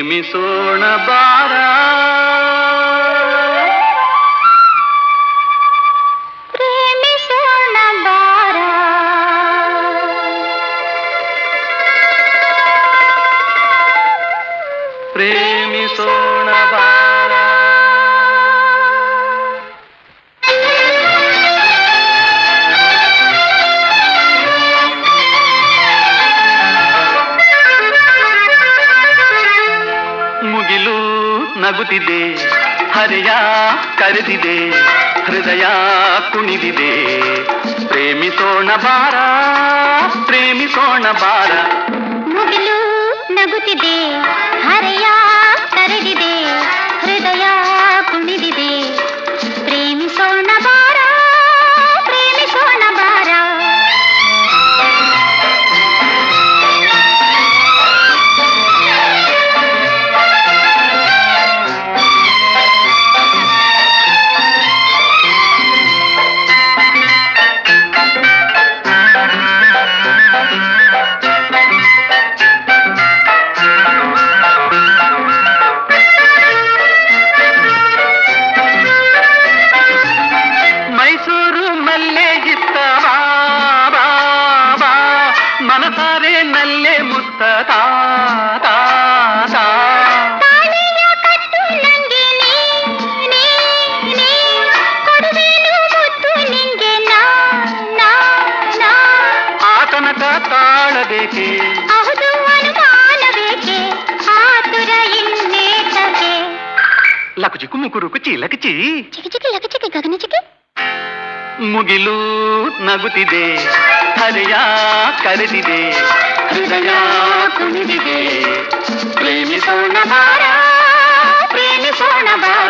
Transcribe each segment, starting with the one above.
ಪ್ರೇಮಿಸೋಣ ಬಾರ ಪ್ರೇಮಿಸೋಣ ಬಾರ ಪ್ರೇಮಿಸೋಣ ಬಾರ ಮುಗಿಲು ನಗುತ್ತಿದೆ ಹರೆಯ ಕರೆದಿದೆ ಹೃದಯ ಕುಣಿದಿದೆ ಪ್ರೇಮಿಸೋಣ ಬಾರ ಪ್ರೇಮಿಸೋಣ ಬಾರ ಮುಗಿಲು ನಗುತ್ತಿದೆ ಹರೆಯ ಕರೆದಿದೆ ಹೃದಯ ಕುಣಿದಿದೆ ಪ್ರೇಮಿಸೋಣ ಬಾರ ಪ್ರೇಮಿಸೋಣ ಬಾರ ಮೈಸೂರು ಮಲ್ಲೆ ಇತ್ತ ಬಾ, ಬಾ, ಬಾ. ಮನಸಾರೆ ನಲ್ಲೆ ಮುತ್ತ ತಾ, ತಾ, ತಾ. ತಾಳಿಯ ಕಟ್ಟು ನಂಗೆ ನೀ, ನೀ, ನೀ. ಕೊಡುವೆನು ಮುತ್ತು ನಿಂಗೆ ನಾ, ನಾ, ನಾ. ಆ ತನಕ ತಾಳಬೇಕೆ ಹೌದು ಅನುಮಾನ ಬೇಕೆ ಆತುರ ಇನ್ನೇತಕ್ಕೆ ಲಕುಚಿಕು ಮುಕುರು ಕುಚಿ ಲಕಚಿ ಚಿಕ್ಕಿ ಚಿಕ್ಕಿ ಲಕ ಚಿಕ್ಕಿ ಗಗನ ಚಿಕ್ಕಿ ಮುಗಿಲು ನಗುತ್ತಿದೆ ಹರೆಯ ಕರೆದಿದೆ ಹೃದಯ ಕುಣಿದಿದೆ ಪ್ರೇಮಿಸೋಣ ಬಾರ ಪ್ರೇಮಿಸೋಣ ಬಾರ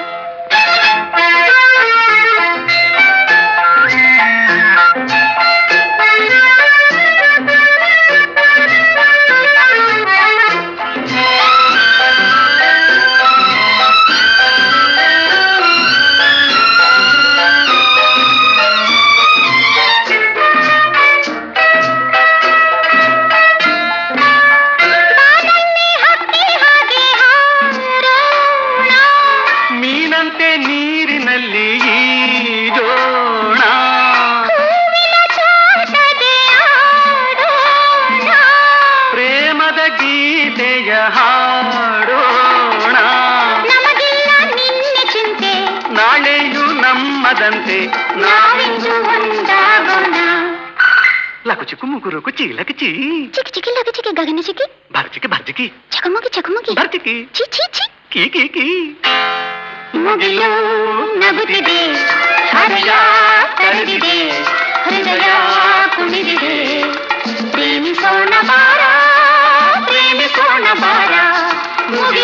ಬಾನಲ್ಲಿ ಹಕ್ಕಿ ಹಾಗೆ ಹಾರೋಣ ಮೀನಂತೆ ನೀರಿನಲ್ಲಿ ಈಜೋಣ ಹೂವಿನ ತೋಟದೆ ಆಡೋಣ ಪ್ರೇಮದ ಗೀತೆಯ ಹಾಡೋಣ ನಮಗಿಲ್ಲ ನಿನ್ನೆ ಚಿಂತೆ ನಾಳೆಯು ನಮ್ಮದಂತೆ ನಾವಿಂದು ಒಂದಾಗೋಣ ಲಕುಚಿಕು ಮುಗುರು ಕುಚಿ ಲಕಚಿ ಚಿಕ್ಕಿ ಚಿಕ್ಕಿ ಲಕ ಚಿಕ್ಕಿ ಗಗನ ಚಿಕ್ಕಿ ಬರ್ಚಿಕೆ ಬರ್ಚಿಕಿ ಚಕಮಕಿ ಚಕಮಕಿ ಬರ್ಚಿಕಿ ಚಿ ಚಿ ಚಿ ಕಿ ಕಿ ಕಿ ಮುಗಿಲು ನಗುತ್ತಿದೆ ಹರೆಯ ಕರೆದಿದೆ ಹೃದಯ ಕುಣಿದಿದೆ ಪ್ರೇಮಿಸೋಣ ಬಾರ ಪ್ರೇಮಿಸೋಣ ಬಾರ ಮುಗಿಲು